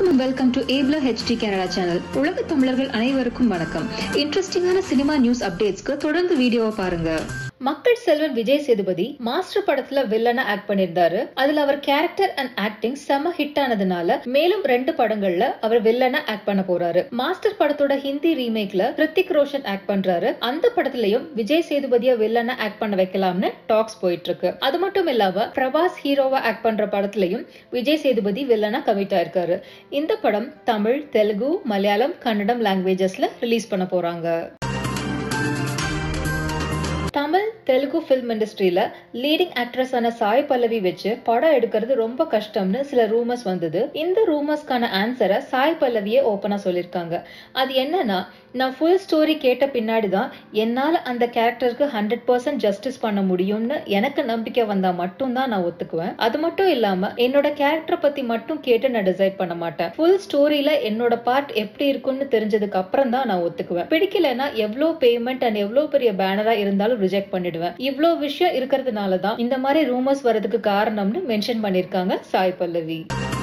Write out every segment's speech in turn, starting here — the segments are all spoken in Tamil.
வணக்கம் வெல்கம் டு ஏப்லா ஹெச்டி கனடா சேனல் உலக தமிழர்கள் அனைவருக்கும் வணக்கம் இன்ட்ரெஸ்டிங்கான சினிமா நியூஸ் அப்டேட்ஸ்க்கு தொடர்ந்து வீடியோவை பாருங்க மக்கள் செல்வன் விஜய் சேதுபதி மாஸ்டர் படத்துல வில்லனா ஆக்ட் பண்ணியிருந்தாரு அதுல அவர் கேரக்டர் அண்ட் ஆக்டிங் செம ஹிட் ஆனதுனால மேலும் ரெண்டு படங்கள்ல அவர் வில்லனா ஆக்ட் பண்ண போறாரு மாஸ்டர் படத்தோட ஹிந்தி ரீமேக்ல கிருத்திக் ரோஷன் ஆக்ட் பண்றாரு அந்த படத்துலயும் விஜய் சேதுபதிய வில்லனா ஆக்ட் பண்ண வைக்கலாம்னு டாக்ஸ் போயிட்டு இருக்கு அது மட்டும் இல்லாம பிரபாஸ் ஹீரோவா ஆக்ட் பண்ற படத்துலயும் விஜய் சேதுபதி வில்லனா கமிட் ஆயிருக்காரு இந்த படம் தமிழ் தெலுங்கு மலையாளம் கன்னடம் லாங்குவேஜஸ்ல ரிலீஸ் பண்ண போறாங்க தமிழ் தெலுங்கு ஃபிலிம் இண்டஸ்ட்ரியில லீடிங் ஆக்ட்ரஸ் ஆன சாய் பல்லவி வச்சு படம் எடுக்கிறது ரொம்ப கஷ்டம்னு சில ரூமர்ஸ் வந்தது இந்த ரூமர்ஸ்க்கான ஆன்சரை சாய் பல்லவியே ஓப்பனா சொல்லியிருக்காங்க அது என்னன்னா நான் ஃபுல் ஸ்டோரி கேட்ட பின்னாடி தான் என்னால அந்த கேரக்டருக்கு ஹண்ட்ரட் பர்சன்ட் ஜஸ்டிஸ் பண்ண முடியும்னு எனக்கு நம்பிக்கை வந்தா மட்டும்தான் நான் ஒத்துக்குவேன் அது மட்டும் இல்லாம என்னோட கேரக்டரை பத்தி மட்டும் கேட்டு நான் டிசைட் பண்ண மாட்டேன் ஃபுல் ஸ்டோரியில என்னோட பார்ட் எப்படி இருக்கும்னு தெரிஞ்சதுக்கு அப்புறம் தான் நான் ஒத்துக்குவேன் பிடிக்கலன்னா எவ்வளவு பேமெண்ட் அண்ட் எவ்வளவு பெரிய பேனரா இருந்தாலும் ரிஜெக்ட் பண்ணிடுவேன் இவ்வளோ விஷயம் இருக்கிறதுனால தான் இந்த மாதிரி ரூமர்ஸ் வரதுக்கு காரணம்னு மென்ஷன் பண்ணிருக்காங்க சாய் பல்லவி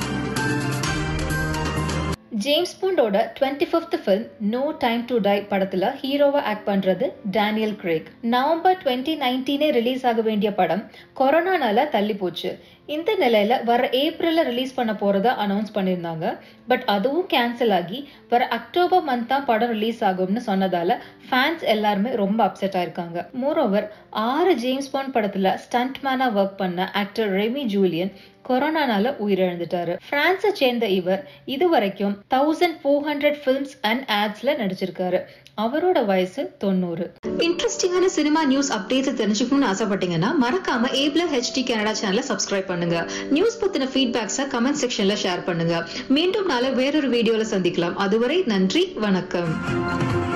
ஜேம்ஸ் பாண்டோட twenty fifth film no time to die படத்துல ஹீரோவா ஆக்ட் பண்றது டேனியல் கிரேக் நவம்பர் டுவெண்ட்டி நைன்டீனே ரிலீஸ் ஆக வேண்டிய படம் கொரோனானால தள்ளி போச்சு இந்த நிலையில வர ஏப்ரல்ல ரிலீஸ் பண்ண போறதா அனௌன்ஸ் பண்ணியிருந்தாங்க பட் அதுவும் கேன்சல் ஆகி வர அக்டோபர் மந்த் தான் படம் ரிலீஸ் ஆகும்னு சொன்னதால ஃபேன்ஸ் எல்லாருமே ரொம்ப அப்செட் ஆயிருக்காங்க மோரோவர் ஆறு ஜேம்ஸ் பாண்ட் படத்துல ஸ்டண்ட் மேனா ஒர்க் பண்ண ஆக்டர் ரெமி ஜூலியன் கொரோனானால உயிரிழந்துட்டாரு பிரான்ஸை சேர்ந்த இவர் இதுவரைக்கும் thousand four hundred films and ஆட்ஸ்ல நடிச்சிருக்காரு அவரோட வயசு தொண்ணூறு இன்ட்ரெஸ்டிங்கான சினிமா நியூஸ் அப்டேட்ஸ் தெரிஞ்சுக்கணும்னு ஆசைப்பட்டீங்கன்னா மறக்காம ஏப்லா ஹெச்டி கனடா சேனலை சப்ஸ்கிரைப் பண்ணுங்க நியூஸ் பத்தின ஃபீட்பேக்ஸை கமெண்ட் செக்ஷன்ல ஷேர் பண்ணுங்க மீண்டும் நாளை வேறொரு வீடியோல சந்திக்கலாம் அதுவரை நன்றி வணக்கம்